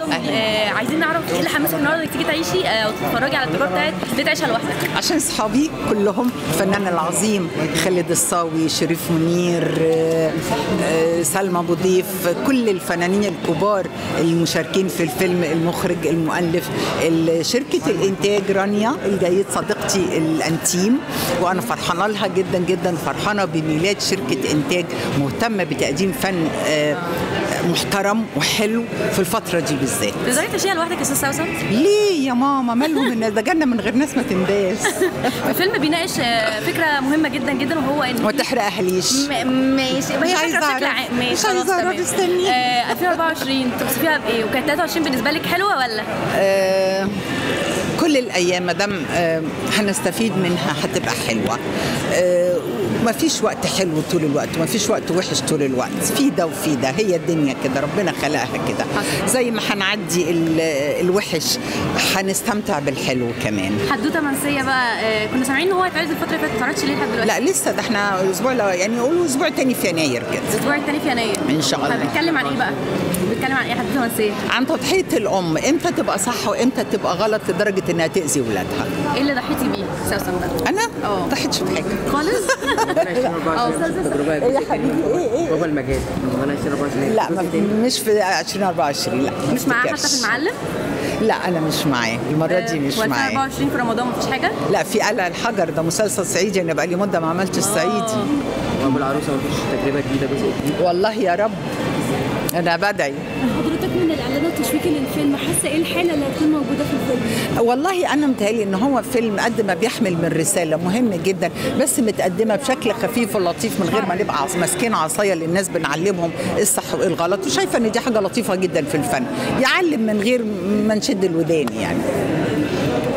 آه عايزين نعرف ايه اللي حمسك النهارده تيجي تعيشي آه وتتفرجي على التجربه بتاعت ليه تعيشها لوحدك عشان صحابي كلهم الفنان العظيم خالد الصاوي شريف منير آه، آه، سلمى ابو ضيف كل الفنانين الكبار المشاركين في الفيلم المخرج المؤلف ال- شركه الانتاج رانيا الجيد صديقتي الانتيم وانا فرحانه لها جدا جدا فرحانه بميلاد شركه انتاج مهتمه بتقديم فن آه، محترم وحلو في الفتره دي بالذات تقدري تعيشيها لوحدك يا استاذ سوسن ليه يا ماما مالهم الناس ده جنه من غير ناس ما تنداس الفيلم بيناقش آه، فكره مهمه جدا جدا وهو ان ما تحرقهاليش م- ماشي ما هي مش فكره عايزة بشكل أعرف. عام ماشي مش خلاص عايزة أعرف، تمام. استني. آه 2024 توصفيها بايه وكانت 23 بالنسبه لك حلوه ولا آه، كل الايام ما دام آه، هنستفيد منها هتبقى حلوه آه، ما فيش وقت حلو طول الوقت ما فيش وقت وحش طول الوقت في ده وفي ده هي الدنيا كده ربنا خلقها كده زي ما هنعدي ال- الوحش هنستمتع بالحلو كمان حدوته منسيه بقى آه كنا سامعين ان هو هيتعرض الفتره اللي فاتت ما اتعرضش ليه لحد دلوقتي لا لسه ده احنا الاسبوع لا- يعني قولوا اسبوع تاني في يناير كده الاسبوع الثاني في يناير إن شاء الله. بيتكلم عن ايه بقى؟ بيتكلم عن ايه حدوته منسيه؟ عن تضحيه الام امتى تبقى صح وامتى تبقى غلط لدرجه انها تاذي ولادها ايه اللي ضحيتي بيه سوسن بقى؟ انا اه. ما ضحيتش بحاجه خالص؟ اه تجربه إيه يا حبيبي ايه ايه بابا المجال رمضان 2024 لا ما مش في 2024 لا ما مش معاه حتى افتكرش. في المعلم؟ لا انا مش معاه المره دي مش معاه 2024 في رمضان مفيش حاجه؟ لا في قلع الحجر ده مسلسل صعيدي انا بقى لي مده ما عملتش الصعيدي وابو العروسه مفيش تجربه جديده جزء جديد والله يا رب انا بدعي حضرتك من الاعلان التشويقي للفيلم حاسه ايه الحاله اللي هتكون موجوده في الفيلم؟ والله انا متهيألي ان هو فيلم قد ما بيحمل من رساله مهم جدا بس متقدمه بشكل خفيف ولطيف من غير ما نبقى عص- ماسكين عصايه للناس بنعلمهم إيه الصح وايه الغلط وشايفه ان دي حاجه لطيفه جدا في الفن يعلم من غير ما نشد الودان يعني